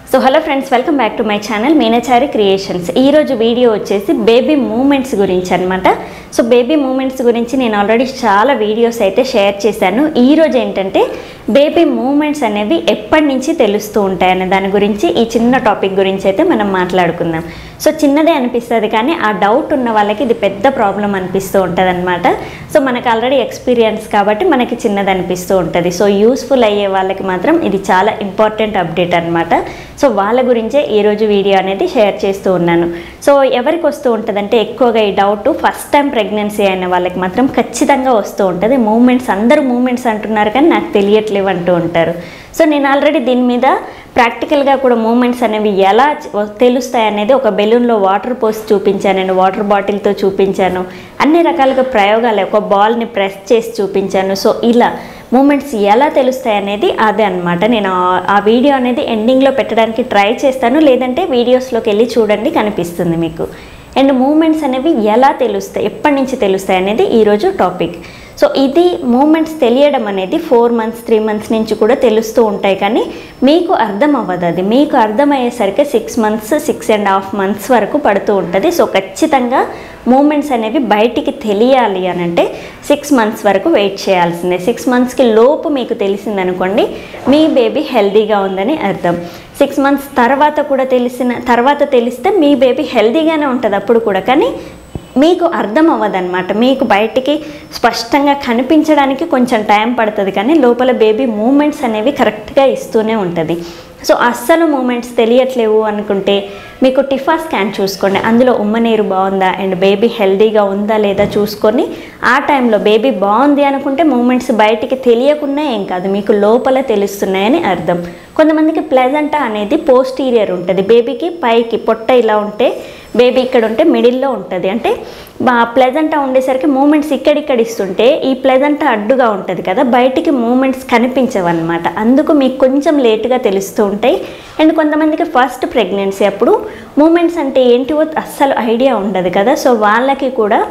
so hello friends welcome back to my channel Meenachari creations ఈరోజు video వచ్చేసి baby moments గురించి అనమాట సో బేబీ మూమెంట్స్ గురించి నేను ఆల్రెడీ చాలా వీడియోస్ అయితే షేర్ చేశాను ఈరోజు ఏంటంటే బేబీ మూమెంట్స్ అనేవి ఎప్పటి నుంచి తెలుస్తూ ఉంటాయనే దాని గురించి ఈ చిన్న టాపిక్ గురించి అయితే మనం మాట్లాడుకుందాం సో చిన్నదే అనిపిస్తుంది కానీ ఆ డౌట్ ఉన్న వాళ్ళకి ఇది పెద్ద ప్రాబ్లం అనిపిస్తూ ఉంటుంది అనమాట సో మనకు ఆల్రెడీ ఎక్స్పీరియన్స్ కాబట్టి మనకి చిన్నది అనిపిస్తూ ఉంటుంది సో యూస్ఫుల్ అయ్యే వాళ్ళకి మాత్రం ఇది చాలా ఇంపార్టెంట్ అప్డేట్ అనమాట సో వాళ్ళ గురించే ఈరోజు వీడియో అనేది షేర్ చేస్తూ ఉన్నాను సో ఎవరికి వస్తూ ఉంటుందంటే ఎక్కువగా ఈ డౌట్ ఫస్ట్ టైం ప్రెగ్నెన్సీ అయిన వాళ్ళకి మాత్రం ఖచ్చితంగా వస్తూ ఉంటుంది మూమెంట్స్ అందరూ మూమెంట్స్ అంటున్నారు కానీ నాకు తెలియట్లేవు అంటూ ఉంటారు సో నేను ఆల్రెడీ దీని మీద ప్రాక్టికల్గా కూడా మూమెంట్స్ అనేవి ఎలా చ- తెలుస్తాయి అనేది ఒక బెలూన్లో వాటర్ పోసి చూపించాను నేను వాటర్ బాటిల్తో చూపించాను అన్ని రకాలుగా ప్రయోగాలు ఒక బాల్ని ప్రెస్ చేసి చూపించాను సో ఇలా మూమెంట్స్ ఎలా తెలుస్తాయి అనేది అదే అనమాట నేను ఆ- ఆ వీడియో అనేది ఎండింగ్లో పెట్టడానికి ట్రై చేస్తాను లేదంటే వీడియోస్లోకి వెళ్ళి చూడండి కనిపిస్తుంది మీకు అండ్ మూమెంట్స్ అనేవి ఎలా తెలుస్తాయి ఎప్పటి నుంచి తెలుస్తాయి అనేది ఈరోజు టాపిక్ సో ఇది మూమెంట్స్ తెలియడం అనేది ఫోర్ మంత్స్ త్రీ మంత్స్ నుంచి కూడా తెలుస్తూ ఉంటాయి కానీ మీకు అర్థం అవ్వదు అది మీకు అర్థమయ్యేసరికి six months six and half months వరకు పడుతూ ఉంటుంది సో ఖచ్చితంగా మూమెంట్స్ అనేవి బయటికి తెలియాలి అని అంటే సిక్స్ మంత్స్ వరకు వెయిట్ చేయాల్సిందే సిక్స్ మంత్స్కి లోపు మీకు తెలిసిందనుకోండి మీ బేబీ హెల్దీగా ఉందని అర్థం సిక్స్ మంత్స్ తర్వాత కూడా తెలిసిన తర్వాత తెలిస్తే మీ బేబీ హెల్దీగానే ఉంటుంది అప్పుడు కూడా కానీ మీకు అర్థం అవ్వదన్నమాట మీకు బయటికి స్పష్టంగా కనిపించడానికి కొంచెం టైం పడుతుంది కానీ లోపల బేబీ మూమెంట్స్ అనేవి కరెక్ట్గా ఇస్తూనే ఉంటుంది సో అస్సలు మూమెంట్స్ తెలియట్లేవు అనుకుంటే మీకు టిఫా స్కాన్ చూసుకోండి అందులో ఉమ్మనీరు బాగుందా అండ్ బేబీ హెల్దీగా ఉందా లేదా చూసుకొని ఆ టైంలో బేబీ బాగుంది అనుకుంటే మూమెంట్స్ బయటికి తెలియకున్నా ఏం కాదు మీకు లోపల తెలుస్తున్నాయని అర్థం కొంతమందికి ప్లెజంటా అనేది పోస్టీరియర్ ఉంటుంది బేబీకి పైకి పొట్ట ఇలా ఉంటే బేబీ ఇక్కడ ఉంటే మిడిల్లో ఉంటుంది అంటే బా ప్లెజంటా ఉండేసరికి మూమెంట్స్ ఇక్కడిక్కడ ఇస్తుంటే ఈ ప్లెజంటా అడ్డుగా ఉంటుంది కదా బయటికి మూమెంట్స్ కనిపించవన్నమాట అందుకు మీకు కొంచెం లేటుగా తెలుస్తూ ఉంటాయి అండ్ కొంతమందికి ఫస్ట్ ప్రెగ్నెన్సీ అప్పుడు మూమెంట్స్ అంటే ఏంటివో అస్సలు ఐడియా ఉండదు కదా సో వాళ్ళకి కూడా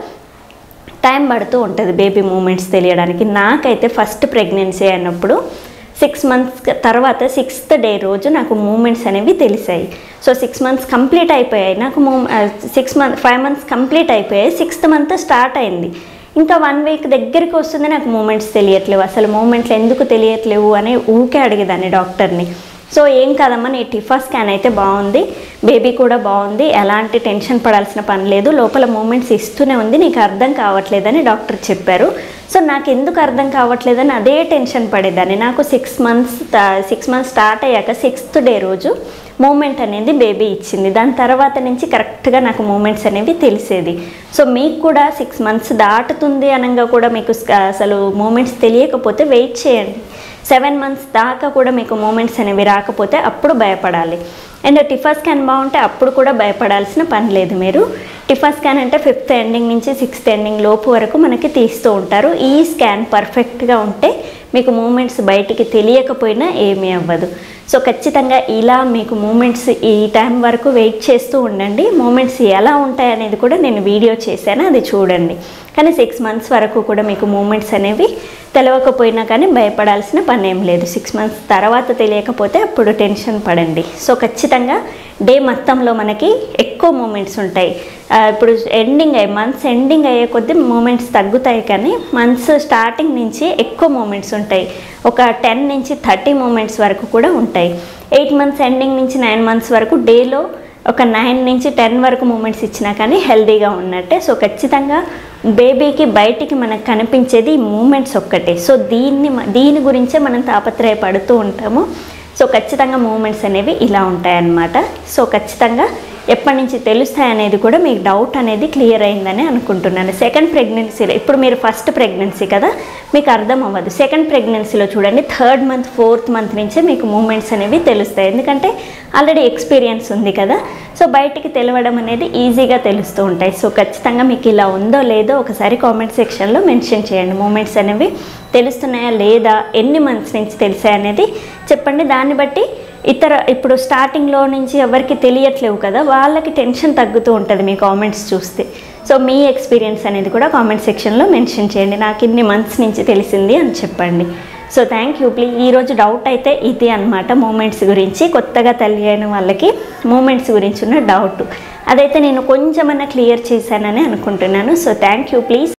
టైం పడుతూ ఉంటుంది బేబీ మూమెంట్స్ తెలియడానికి నాకైతే ఫస్ట్ ప్రెగ్నెన్సీ అయినప్పుడు సిక్స్ మంత్స్ తర్వాత సిక్స్త్ డే రోజు నాకు మూమెంట్స్ అనేవి తెలిసాయి సో సిక్స్ మంత్స్ కంప్లీట్ అయిపోయాయి నాకు మూ six month five months complete అయిపోయాయి సిక్స్త్ మంత్ స్టార్ట్ అయింది ఇంకా వన్ వీక్ దగ్గరికి వస్తుంది నాకు మూమెంట్స్ తెలియట్లేవు అసలు మూమెంట్లు ఎందుకు తెలియట్లేవు అని ఊకే అడిగేదాన్ని డాక్టర్ని సో ఏం కాదమ్మా నీ టిఫా స్కాన్ అయితే బాగుంది బేబీ కూడా బాగుంది ఎలాంటి టెన్షన్ పడాల్సిన పని లేదు లోపల మూమెంట్స్ ఇస్తూనే ఉంది నీకు అర్థం కావట్లేదని డాక్టర్ చెప్పారు సో నాకు ఎందుకు అర్థం కావట్లేదని అదే టెన్షన్ పడేదాన్ని నాకు six months six months start అయ్యాక సిక్స్త్ డే రోజు మూమెంట్ అనేది బేబీ ఇచ్చింది దాని తర్వాత నుంచి కరెక్ట్గా నాకు మూమెంట్స్ అనేవి తెలిసేది సో మీకు కూడా సిక్స్ మంత్స్ దాటుతుంది అనగా కూడా మీకు స్క- అసలు మూమెంట్స్ తెలియకపోతే వెయిట్ చేయండి సెవెన్ మంత్స్ దాకా కూడా మీకు మూమెంట్స్ అనేవి రాకపోతే అప్పుడు భయపడాలి అండ్ టిఫా స్కాన్ బాగుంటే అప్పుడు కూడా భయపడాల్సిన పని లేదు మీరు టిఫా స్కాన్ అంటే ఫిఫ్త్ ఎండింగ్ నుంచి సిక్స్త్ ఎండింగ్ లోపు వరకు మనకి తీస్తూ ఉంటారు ఈ స్కాన్ పర్ఫెక్ట్గా ఉంటే మీకు మూమెంట్స్ బయటికి తెలియకపోయినా ఏమీ అవ్వదు సో ఖచ్చితంగా ఇలా మీకు మూమెంట్స్ ఈ టైం వరకు వెయిట్ చేస్తూ ఉండండి మూమెంట్స్ ఎలా ఉంటాయి అనేది కూడా నేను వీడియో చేశాను అది చూడండి కానీ సిక్స్ మంత్స్ వరకు కూడా మీకు మూమెంట్స్ అనేవి తెలవకపోయినా కానీ భయపడాల్సిన పని ఏం లేదు సిక్స్ మంత్స్ తర్వాత తెలియకపోతే అప్పుడు టెన్షన్ పడండి సో ఖచ్చితంగా డే మొత్తంలో మనకి ఎక్కువ మూమెంట్స్ ఉంటాయి ఆ, ఇప్పుడు ఎండింగ్ అయ్యే మంత్స్ ఎండింగ్ అయ్యే కొద్దీ మూమెంట్స్ తగ్గుతాయి కానీ మంత్స్ స్టార్టింగ్ నుంచి ఎక్కువ మూమెంట్స్ ఉంటాయి ఒక టెన్ నుంచి థర్టీ మూమెంట్స్ వరకు కూడా ఉంటాయి ఎయిట్ మంత్స్ ఎండింగ్ నుంచి నైన్ మంత్స్ వరకు డేలో ఒక నైన్ నుంచి టెన్ వరకు మూమెంట్స్ ఇచ్చినా కానీ హెల్తీగా ఉన్నట్టే సో ఖచ్చితంగా బేబీకి బయటికి మనకు కనిపించేది ఈ మూమెంట్స్ ఒక్కటే సో దీన్ని మ- దీని గురించే మనం తాపత్రయపడుతూ ఉంటాము సో ఖచ్చితంగా మూమెంట్స్ అనేవి ఇలా ఉంటాయన్నమాట సో ఖచ్చితంగా ఎప్పటి నుంచి తెలుస్తాయి అనేది కూడా మీకు డౌట్ అనేది క్లియర్ అయిందని అనుకుంటున్నాను సెకండ్ ప్రెగ్నెన్సీలో ఇప్పుడు మీరు ఫస్ట్ ప్రెగ్నెన్సీ కదా మీకు అర్థం అవ్వదు సెకండ్ ప్రెగ్నెన్సీలో చూడండి థర్డ్ మంత్ ఫోర్త్ మంత్ నుంచే మీకు మూమెంట్స్ అనేవి తెలుస్తాయి ఎందుకంటే ఆల్రెడీ ఎక్స్పీరియన్స్ ఉంది కదా సో బయటికి తెలవడం అనేది ఈజీగా తెలుస్తూ ఉంటాయి సో ఖచ్చితంగా మీకు ఇలా ఉందో లేదో ఒకసారి కామెంట్ సెక్షన్లో మెన్షన్ చేయండి మూమెంట్స్ అనేవి తెలుస్తున్నాయా లేదా ఎన్ని మంత్స్ నుంచి తెలిసాయి అనేది చెప్పండి దాన్ని బట్టి ఇతర ఇప్పుడు స్టార్టింగ్లో నుంచి ఎవరికి తెలియట్లేవు కదా వాళ్ళకి టెన్షన్ తగ్గుతూ ఉంటుంది మీ కామెంట్స్ చూస్తే సో మీ ఎక్స్పీరియన్స్ అనేది కూడా కామెంట్ సెక్షన్లో మెన్షన్ చేయండి నాకు ఇన్ని మంత్స్ నుంచి తెలిసింది అని చెప్పండి సో థ్యాంక్ యూ ప్లీజ్ ఈరోజు డౌట్ అయితే ఇది అనమాట మూమెంట్స్ గురించి కొత్తగా తల్లి అయిన వాళ్ళకి మూమెంట్స్ గురించి ఉన్న డౌట్ అదైతే నేను కొంచెమన్నా క్లియర్ చేశానని అనుకుంటున్నాను సో థ్యాంక్ యూ ప్లీజ్